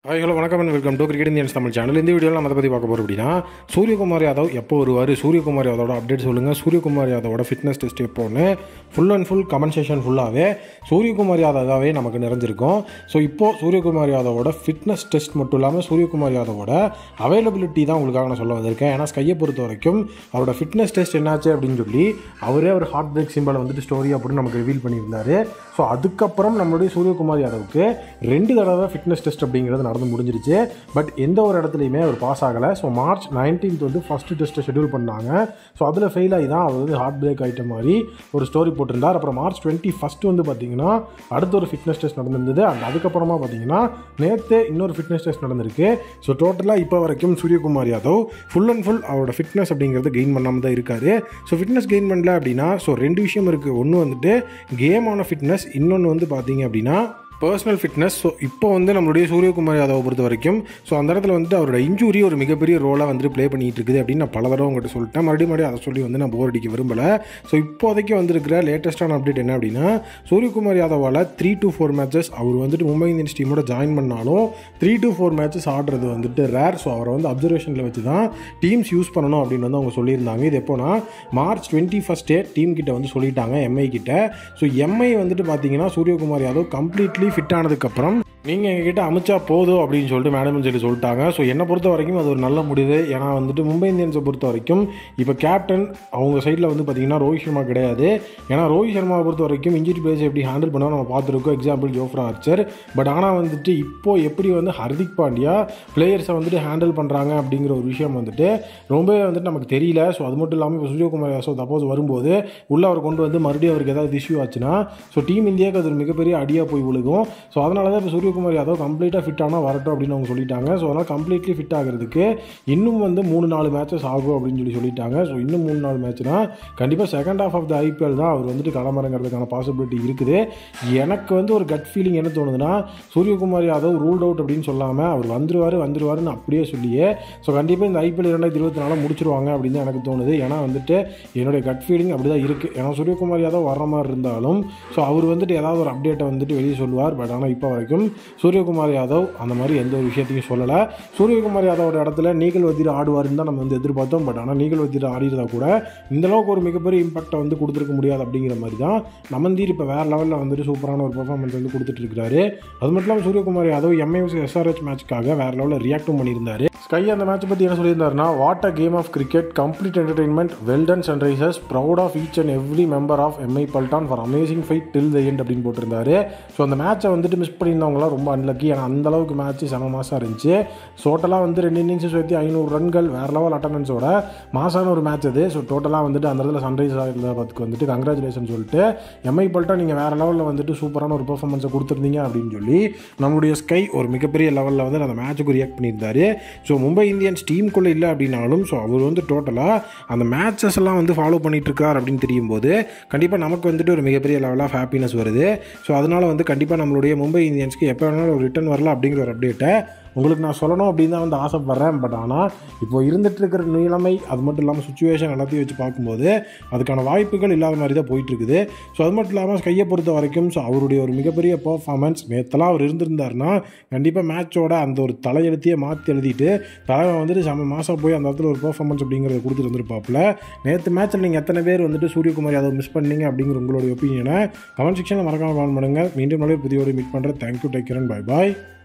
hi hello வணக்கம் and welcome to cricket Indians Tamil channel இந்த வீடியோவில் நம்ம அதை பற்றி பார்க்க போகிறோம் அப்படின்னா சூரியகுமார் யாதவ் எப்போ வருவார் சூரியகுமார் யாதவோட அப்டேட் சொல்லுங்கள் சூரியகுமார் யாதவோட ஃபிட்னஸ் டெஸ்ட் எப்போன்னு full and full comment session ஃபுல்லாகவே சூரியகுமார் யாதவாகவே நமக்கு நிறைஞ்சிருக்கும் ஸோ இப்போது சூரியகுமார் யாதவோட ஃபிட்னஸ் டெஸ்ட் மட்டும் இல்லாமல் சூரியகுமார் யாதவோட அவைலபிலிட்டி தான் உங்களுக்காக நான் சொல்ல வந்திருக்கேன் ஏன்னா ஸ்கையை பொறுத்த வரைக்கும் அவரோட ஃபிட்னஸ் டெஸ்ட் என்னாச்சு அப்படின்னு சொல்லி அவரே ஒரு ஹார்ட் பிரேக் சிம்பிளை வந்துட்டு ஸ்டோரி அப்படின்னு நமக்கு ரிவீல் பண்ணியிருந்தாரு ஸோ அதுக்கப்புறம் நம்மளுடைய சூரியகுமார் யாதவுக்கு ரெண்டு தடவை ஃபிட்னஸ் டெஸ்ட் அப்படிங்கிறது நடந்து முடிஞ்சிருச்சு பட் எந்த ஒரு இடத்துலையுமே அவர் பாஸ் ஆகலை ஸோ மார்ச் நைன்டீன்த் வந்து ஃபஸ்ட்டு டெஸ்ட்டை ஷெடியூல் பண்ணாங்க ஸோ அதில் ஃபெயில் ஆகி தான் அவர் வந்து ஹார்ட் பிரேக் ஆகிட்ட மாதிரி ஒரு ஸ்டோரி போட்டிருந்தார் அப்புறம் மார்ச் டுவெண்ட்டி ஃபஸ்ட்டு வந்து பார்த்தீங்கன்னா அடுத்த ஒரு ஃபிட்னஸ் டெஸ்ட் நடந்திருந்தது அண்ட் அதுக்கப்புறமா பார்த்தீங்கன்னா நேற்று இன்னொரு ஃபிட்னஸ் டெஸ்ட் நடந்திருக்கு ஸோ டோட்டலாக இப்போ வரைக்கும் Suryakumar Yadav full and full அவரோட ஃபிட்னஸ் அப்படிங்கிறது கெயின் பண்ணாமல் தான் இருக்காரு ஸோ ஃபிட்னஸ் கெயின் பண்ணல அப்படின்னா ஸோ ரெண்டு விஷயம் இருக்குது ஒன்று வந்துட்டு கேமான ஃபிட்னஸ் இன்னொன்று வந்து பார்த்தீங்க அப்படின்னா பர்சனல் ஃபிட்னஸ் ஸோ இப்போ வந்து நம்மளுடைய சூரியகுமார் யாதவை பொறுத்த வரைக்கும் ஸோ அந்த இடத்துல வந்துட்டு அவரோட இன்ஜுரி ஒரு மிகப்பெரிய ரோலாக வந்து ப்ளே பண்ணிட்டு இருக்குது அப்படின்னு நான் பல தடவை உங்கள்கிட்ட சொல்லிட்டேன் மறுபடியும் மறுபடியும் அதை சொல்லி வந்து நான் போர் அடிக்க விரும்பலை ஸோ இப்போதைக்கு வந்திருக்கிற லேட்டஸ்ட்டான அப்டேட் என்ன அப்படின்னா சூரியகுமார் யாதவால் த்ரீ டு ஃபோர் மேட்சஸ் அவர் வந்துட்டு மும்பை இந்தியன்ஸ் டீமோட ஜாயின் பண்ணாலும் த்ரீ டு ஃபோர் மேட்சஸ் ஆடுறது வந்துட்டு ரேர் ஸோ அவரை வந்து அப்சர்வேஷனில் வச்சு தான் டீம்ஸ் யூஸ் பண்ணணும் அப்படின்னு வந்து அவங்க சொல்லியிருந்தாங்க இது எப்போனா மார்ச் டுவெண்ட்டி ஃபஸ்ட்டே டீம் கிட்ட வந்து சொல்லிட்டாங்க எம்ஐ கிட்ட ஸோ எம்ஐ வந்துட்டு பார்த்தீங்கன்னா சூரியகுமார் யாதவ் கம்ப்ளீட்லி ஃபிட் ஆனதுக்கப்புறம் நீங்கள் எங்ககிட்ட அமிச்சா போதும் அப்படின்னு சொல்லிட்டு மேடம் சொல்லி சொல்லிட்டாங்க ஸோ என்னை பொறுத்த வரைக்கும் அது ஒரு நல்ல முடிவு ஏன்னா வந்துட்டு மும்பை இந்தியன்ஸை பொறுத்த வரைக்கும் இப்போ கேப்டன் அவங்க சைடில் வந்து பார்த்தீங்கன்னா ரோஹித் சர்மா கிடையாது ஏன்னா ரோஹித் சர்மாவை பொறுத்த வரைக்கும் இன்ஜுரி பிளேஸ் எப்படி ஹேண்டில் பண்ணால் நம்ம பார்த்துருக்கோம் எக்ஸாம்பிள் ஜோஃப்ரா ஆர்ச்சர் பட் ஆனால் வந்துட்டு இப்போ எப்படி வந்து ஹர்திக் பாண்டியா பிளேயர்ஸை வந்துட்டு ஹேண்டில் பண்ணுறாங்க அப்படிங்கிற ஒரு விஷயம் வந்துட்டு ரொம்பவே வந்துட்டு நமக்கு தெரியல ஸோ அது மட்டும் இல்லாமல் இப்போ சூரியகுமார் யாசவ் சப்போஸ் வரும்போது உள்ளே அவர் கொண்டு வந்து மறுபடியும் அவருக்கு ஏதாவது இஷ்யூ ஆச்சுன்னா ஸோ டீம் இந்தியாவுக்கு அது ஒரு மிகப்பெரிய அடியாக போய் விழுகும் ஸோ அதனால தான் இப்போ சூரியகுமார் யாதவ் கம்ப்ளீட்டாக ஃபிட் ஆனால் வரட்டும் அப்படின்னு அவங்க சொல்லிட்டாங்க ஸோ அதனால் கம்ப்ளீட்லி ஃபிட் ஆகிறதுக்கு இன்னும் வந்து மூணு நாலு மேட்சஸ் ஆகும் அப்படின்னு சொல்லி சொல்லிட்டாங்க ஸோ இன்னும் மூணு நாலு மேட்ச்னா கண்டிப்பாக second half of the IPL தான் அவர் வந்துட்டு களமிறங்கிறதுக்கான பாசிபிலிட்டி இருக்குது எனக்கு வந்து ஒரு கட் ஃபீலிங் என்ன தோணுதுன்னா சூரியகுமார் யாதவ் ரூல்ட் அவுட் அப்படின்னு சொல்லாமல் அவர் வந்துருவார் வந்துருவாருன்னு அப்படியே சொல்லியே ஸோ கண்டிப்பாக இந்த ஐபிஎல் இரண்டாயிரத்தி இருபத்தி நாலு முடிச்சிருவாங்க அப்படின்னு தான் எனக்கு தோணுது ஏன்னா வந்துட்டு என்னுடைய கட் ஃபீலிங் அப்படி தான் இருக்குது ஏன்னா சூரியகுமார் யாதவ் வர்ற மாதிரி இருந்தாலும் ஸோ அவர் வந்துட்டு ஏதாவது ஒரு அப்டேட்டை வந்துட்டு வெளியே சொல்லுவார் பட் ஆனால் இப்போ வரைக்கும் சூரியகுமார் யாதவ் அந்த மாதிரி எந்த ஒரு விஷயத்தையும் சொல்லலை சூரியகுமார் யாதவோட இடத்துல நீகல் வத்திர ஆடுவாருன்னு தான் நம்ம வந்து எதிர்பார்த்தோம் பட் ஆனால் நீகல் வத்திர ஆடிறதா கூட இந்த அளவுக்கு ஒரு மிகப்பெரிய இம்பாக்டை வந்து கொடுத்துருக்க முடியாது அப்படிங்கிற மாதிரி தான் நமந்தீர் இப்போ வேறு லெவலில் வந்துட்டு சூப்பரான ஒரு பெர்ஃபார்மன்ஸ் வந்து கொடுத்துட்டு இருக்காரு அது மட்டும் இல்லாமல் சூரியகுமார் யாதவ் எம்ஐஎஸ் எஸ்ஆர்ஹெச் மேட்ச்க்காக வேறு லெவலில் ரியாக்டும் பண்ணியிருந்தாரு ஸ்கை அந்த மேட்ச் பற்றி என்ன சொல்லியிருந்தாருன்னா what a game of cricket complete entertainment well done Sunrisers proud of each and every member of MI Paltan for amazing fight till the end அப்படின்னு போட்டிருந்தாரு ஸோ அந்த மேட்சை வந்துட்டு மிஸ் பண்ணியிருந்தவங்களாம் ரொம்ப அன்லக்கி ஏன்னா அந்த அளவுக்கு மேட்ச் செம மாசாக இருந்துச்சு டோட்டலாக வந்து ரெண்டு இன்னிங்ஸ் சேர்த்து ஐநூறு ரன்கள் வேறு லெவல் அட்டண்டன்ஸோட மாசான ஒரு மேட்ச் அது ஸோ டோட்டலாக வந்துட்டு அந்த இடத்துல சன்ரைஸ் ஹைதராபாத்துக்கு வந்துட்டு கங்க்ராச்சுலேஷன் சொல்லிட்டு எம்ஐ பல்ட்டா நீங்கள் வேறு லெவலில் வந்துட்டு சூப்பரான ஒரு பெர்ஃபார்மன்ஸை கொடுத்துருந்தீங்க அப்படின்னு சொல்லி நம்மளுடைய ஸ்கை ஒரு மிகப்பெரிய லெவலில் வந்து அந்த மேட்சுக்கு ரியாக்ட் பண்ணியிருந்தாரு ஸோ மும்பை இந்தியன்ஸ் டீமுக்குள்ளே இல்லை அப்படின்னாலும் ஸோ அவர் வந்து டோட்டலாக அந்த மேட்சஸ் எல்லாம் வந்து ஃபாலோ பண்ணிட்டு இருக்கார் அப்படின்னு தெரியும் போது கண்டிப்பாக நமக்கு வந்துட்டு ஒரு மிகப்பெரிய லெவல் ஆஃப் ஹாப்பினஸ் வருது ஸோ அதனால் வந்து கண்டிப்பாக நம்மளுடைய மும்பை இந்தியன்ஸ்க்கு எப்போ வேணாலும் ஒரு ரிட்டர்ன் வரலாம் அப்படிங்கிற ஒரு அப்டேட்டை உங்களுக்கு நான் சொல்லணும் அப்படின்னு தான் வந்து ஆசைப்பட்றேன் பட் ஆனால் இப்போ இருந்துட்டு இருக்கிற நிலைமை அது மட்டும் இல்லாமல் சுச்சுவேஷன் எல்லாத்தையும் வச்சு பார்க்கும்போது அதுக்கான வாய்ப்புகள் இல்லாத மாதிரி தான் போயிட்டுருக்குது ஸோ அது மட்டும் இல்லாமல் கையை பொறுத்த வரைக்கும் ஸோ அவருடைய ஒரு மிகப்பெரிய பர்ஃபார்மன்ஸ் நேற்றெல்லாம் அவர் இருந்திருந்தாருன்னா கண்டிப்பாக மேட்சோட அந்த ஒரு தலையெழுத்தையே மாற்றி எழுதிட்டு தலைவன் வந்துட்டு செம்ம மாதம் போய் அந்த இடத்துல ஒரு பர்ஃபார்மன்ஸ் அப்படிங்கிறத கொடுத்துட்டு வந்திருப்பாப்புல நேற்று மேட்ச்சில் நீங்கள் எத்தனை பேர் வந்துட்டு சூரியகுமார் யாதவ் மிஸ் பண்ணீங்க அப்படிங்கிற உங்களுடைய ஒப்பீனியனை கமெண்ட் செக்ஷனில் மறக்காமல் கமெண்ட் பண்ணுங்கள் மீண்டும் நாளே புதிய ஒரு மீட் பண்ணுறேன் தேங்க்யூ டேக் கேர் பை பாய்